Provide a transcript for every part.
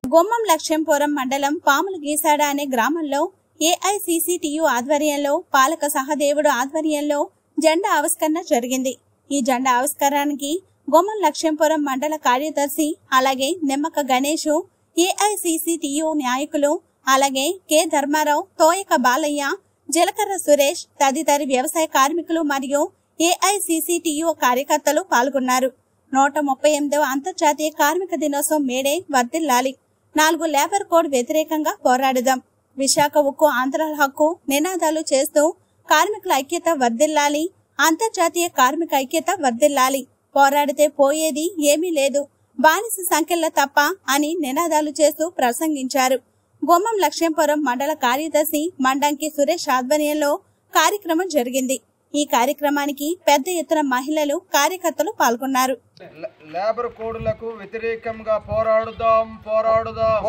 గుమ్మం లక్ష్యంపురం మండలం పాముల గీసాడ అనే గ్రామంలో ఏఐసిసిటియు ఆధ్వర్యంలో పాలక సహదేవుడు ఆధ్వర్యంలో జెండా ఆవిష్కరణ జరిగింది ఈ జెండా ఆవిష్కరణకి గుమ్మం లక్ష్యంపురం మండల కార్యదర్శి అలాగే నిమ్మక గణేష్ ఏఐసిసిటియు నాయకులు అలాగే కె ధర్మారావు తోయక బాలయ్య జలకర్ర సురేష్ తదితర వ్యవసాయ కార్మికులు మరియు ఏఐసిసిటియు కార్యకర్తలు పాల్గొన్నారు నూట ముప్పై ఎనిమిదవ అంతర్జాతీయ కార్మిక దినోత్సవం మేడే వర్ధిల్లాలి నాలుగు లేబర్ కోడ్ వ్యతిరేకంగా పోరాడుదాం విశాఖ ఉక్కు ఆంధ్ర హక్కు నినాదాలు చేస్తూ కార్మికుల ఐక్యత వర్ధిల్లాలి అంతర్జాతీయ కార్మిక ఐక్యత వర్ధిల్లాలి పోరాడితే పోయేది ఏమీ లేదు బానిస సంఖ్యల్లో తప్ప అని నినాదాలు చేస్తూ ప్రసంగించారు గుమ్మం లక్ష్మీపురం మండల కార్యదర్శి మండంకి సురేష్ ఆధ్వర్యంలో కార్యక్రమం జరిగింది ఈ కార్యక్రమానికి పెద్ద ఎత్తున మహిళలు కార్యకర్తలు పాల్గొన్నారు లే- లేబర్ కోడ్లకు వ్యతిరేకంగా పోరాడుదాం పోరాడుదాం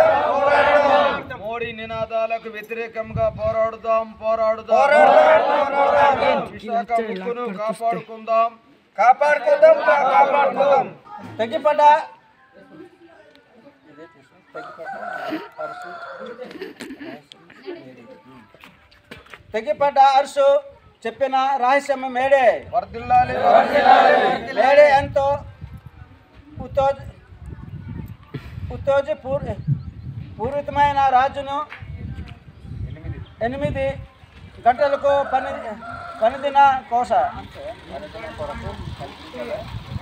మోడీ నినాదాలకు వ్యతిరేకంగా పోరాడుదాం పోరాడుదాం విశాఖ ఉక్కును కాపాడుకుందాం కాపాడుకుందాం కాపాడుకుందాం తెగిపడ్డ తెగిపడ్డ అరుసు చెప్పిన రహస్యం మేడే వర్దిల్లాలి మేడే ఎంతో ఉత్తోజ ఉత్తోజ పూర్ పూరితమైన రాజును ఎనిమిది గంటలకు పని పనిదిన కోస పనిదిన కొరకు కల్పించాలి.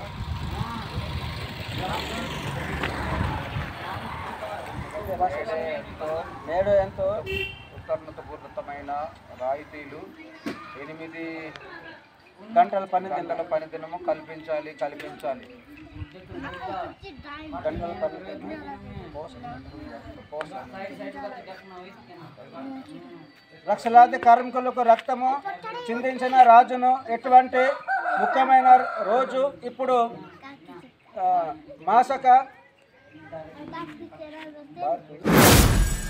నేడు ఎంతో ఉత్తర్ణతపూరితమైన రాయితీలు ఎనిమిది గంటల పని గంటల పని దినము కల్పించాలి కల్పించాలి గంటల పని కోసం కోసం లక్షలాది కార్మికులకు రక్తము చిందించిన రాజును ఎటువంటి ముఖ్యమైన రోజు ఇప్పుడు ఆ, మాసక